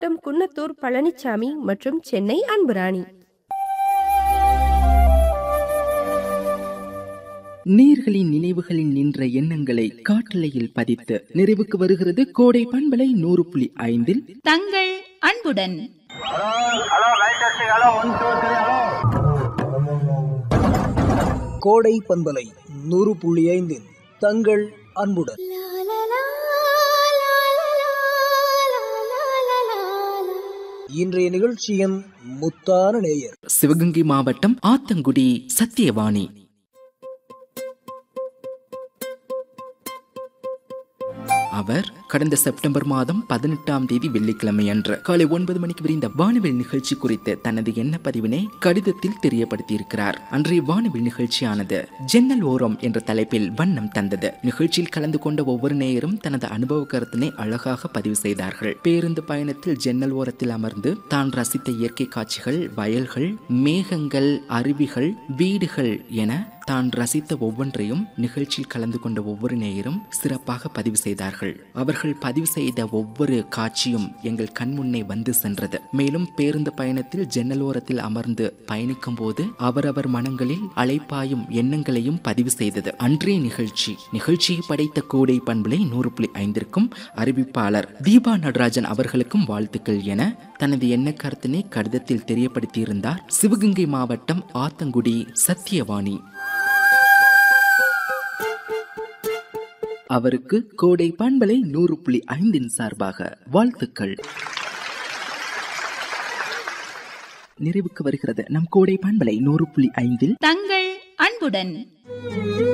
மாவட்டம் குன்னத்தூர் பழனிசாமி மற்றும் சென்னை அன்புராணி நீர்களின் நினைவுகளில் நின்ற எண்ணங்களை காட்டலையில் பதித்து நிறைவுக்கு வருகிறது கோடை பண்பலை நூறு புள்ளி ஐந்தில் தங்கள் அன்புடன் கோடை பண்பலை நூறு புள்ளி ஐந்தில் தங்கள் அன்புடன் இன்றைய நிகழ்ச்சியின் முத்தான நேயர் சிவகங்கை மாவட்டம் ஆத்தங்குடி சத்தியவாணி அவர் கடந்த செப்டம்பர் மாதம் பதினெட்டாம் தேதி வெள்ளிக்கிழமை அன்று காலை ஒன்பது மணிக்கு விரிந்த வானவில் நிகழ்ச்சி குறித்து தனது எண்ண பதிவினை கடிதத்தில் தெரியப்படுத்தியிருக்கிறார் அன்றைய வானவில் நிகழ்ச்சியானது ஜன்னல் ஓரம் என்ற தலைப்பில் வண்ணம் தந்தது நிகழ்ச்சியில் கலந்து கொண்ட ஒவ்வொரு நேயரும் தனது அனுபவ கருத்தினை அழகாக பதிவு செய்தார்கள் பேருந்து பயணத்தில் ஜன்னல் ஓரத்தில் அமர்ந்து தான் ரசித்த இயற்கை காட்சிகள் வயல்கள் மேகங்கள் அருவிகள் வீடுகள் என தான் ரசித்த ஒவ்வொன்றையும் நிகழ்ச்சியில் கலந்து கொண்ட ஒவ்வொரு நேயரும் சிறப்பாக பதிவு செய்தார்கள் அவர்கள் பதிவு செய்த ஒவ்வொரு காட்சியும் எங்கள் கண்முன்னே வந்து சென்றது மேலும் பேருந்து பயணத்தில் ஜன்னல் ஓரத்தில் அமர்ந்து பயணிக்கும் போது அவரவர் மனங்களில் அலைப்பாயும் எண்ணங்களையும் பதிவு செய்தது அன்றைய நிகழ்ச்சி நிகழ்ச்சியை படைத்த கோடை பண்புலை நூறு புள்ளி ஐந்திற்கும் அறிவிப்பாளர் தீபா நடராஜன் அவர்களுக்கும் வாழ்த்துக்கள் என தனது எண்ண கருத்தினை கடிதத்தில் தெரியப்படுத்தியிருந்தார் சிவகங்கை மாவட்டம் ஆத்தங்குடி சத்தியவாணி அவருக்கு கோடை பண்பலை நூறு புள்ளி ஐந்தின் சார்பாக வாழ்த்துக்கள் நிறைவுக்கு வருகிறது நம் கோடை பண்பலை நூறு புள்ளி ஐந்தில் தங்கள் அன்புடன்